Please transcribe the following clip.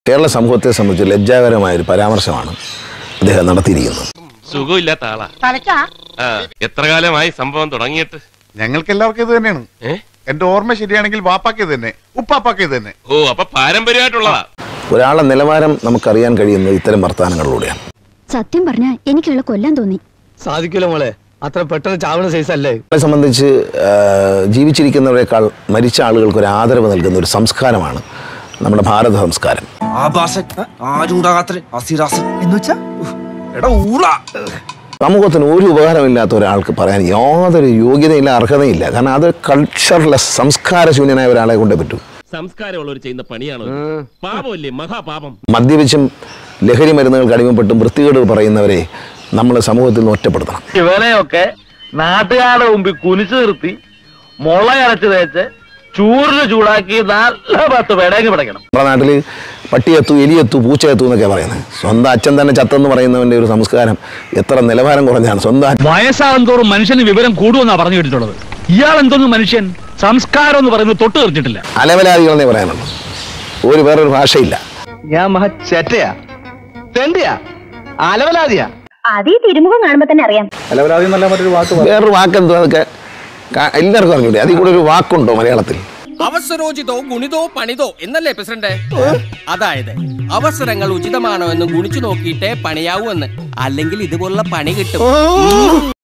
കേരള സമൂഹത്തെ സംബന്ധിച്ച് ലജ്ജാകരമായ ഒരു പരാമർശമാണ് അദ്ദേഹം നടത്തിയിരിക്കുന്നത് സുഖമില്ലാത്ത ആളാ തലച്ചാ ആ, എത്ര കാലമായി സംഭവം തുടങ്ങിയിട്ട് ഞങ്ങൾക്ക് എല്ലാവർക്കും ഇത് തന്നെയാണ് ഏ എന്റെ ഓർമ്മ ശരിയാണെങ്കിൽ വാപ്പാക്ക് ഇത് തന്നെ ഉപ്പാപ്പാക്ക് ഇത് തന്നെ ഓ അപ്പൊ പാരമ്പര്യമായിട്ടുള്ളതാ ഒരാളുടെ നിലവാരം നമുക്കറിയാൻ കഴിയുന്നത് ഇത്തരം വർത്തമാനങ്ങളിലൂടെയാണ് സത്യം പറഞ്ഞ എനിക്കുള്ള കൊല്ലാൻ തോന്നി സാധിക്കൂല മോളെ അത്ര പെട്ടെന്ന് ചാവണ സൈസ് അല്ലേ നമ്മളെ സംബന്ധിച്ച് ആ, ജീവിച്ചിരിക്കുന്നവരെക്കാൾ മരിച്ച ആളുകൾക്ക് ഒരു ആദരവ് നൽകുന്ന ഒരു സംസ്കാരമാണ് നമ്മുടെ ഭാരത സംസ്കാരം ആഭാസൻ ആരുണ്ടാകാത്ത അസിറാസൻ എന്ന് വെച്ചാ എടാ ഊള സമൂഹത്തിന് ഒരു ഉപകാരമില്ലാത്ത ഒരാൾക്ക് പറയാൻ യാതൊരു യോഗ്യതയില്ല അർഹതയില്ല കാരണം അത് കൾച്ചർലെസ് സംസ്കാരശൂന്യനായ ഒരാളെ കൊണ്ടേ പറ്റൂ സംസ്കാരമുള്ളവർ ചെയ്യുന്ന പണിയാണോ പാപമല്ലേ മഹാപാപം മദ്യപിച്ചും ലഹരി മരുന്നുകൾക്ക് അടിമപ്പെട്ടും വൃത്തികേട് പറയുന്നവരെ നമ്മൾ സമൂഹത്തിൽ നിന്ന് ഒറ്റപ്പെടുത്തണം ഇവനെയൊക്കെ നാട്ടുകാരുടെ മുമ്പിൽ കുനിച്ചു നിർത്തി മുളയരച്ച് തേച്ച് ചൂറിന് ചൂടാക്കി നല്ല പത്ത് പേടേക്ക് പിടയ്ക്കണം നമ്മുടെ നാട്ടിൽ പട്ടിയെത്തു എലിയെത്തു പൂച്ചയെത്തു എന്നൊക്കെ പറയുന്നത് സ്വന്തം അച്ഛൻ തന്നെ ചത്തെന്ന് പറയുന്നവൻ്റെ ഒരു സംസ്കാരം എത്ര നിലവാരം കുറഞ്ഞാണ് സ്വന്തം അച്ഛൻ വയസ്സാകും തോറും മനുഷ്യന് വിവരം കൂടുമെന്നാ പറഞ്ഞു കേട്ടിട്ടുള്ളത് ഇയാൾ എന്തോന്ന് മനുഷ്യൻ സംസ്കാരം എന്ന് പറയുന്നത് തൊട്ട് തീർച്ചിട്ടില്ല അലവലാദികളെന്നേ പറയാനുള്ളൂ ഒരു വേറൊരു ഭാഷയില്ല ഞാൻ മഹ ചെറ്റയാ തെണ്ടിയാ അലവലാതിയാ അത് ഈ തിരുമുഖം കാണുമ്പോ തന്നെ അറിയാം വേറൊരു വാക്കെന്തോ അതൊക്കെ കാ- എല്ലാവർക്കും അറിഞ്ഞൂടെ അതിൽ കൂടെ ഒരു വാക്കുണ്ടോ മലയാളത്തിൽ അവസരോചിതോ ഗുണിതോ പണിതോ എന്നല്ലേ പ്രസിഡന്റ് അതായത് അവസരങ്ങൾ ഉചിതമാണോ എന്ന് ഗുണിച്ചു നോക്കിയിട്ടേ പണിയാവൂ എന്ന് അല്ലെങ്കിൽ ഇതുപോലുള്ള പണി കിട്ടും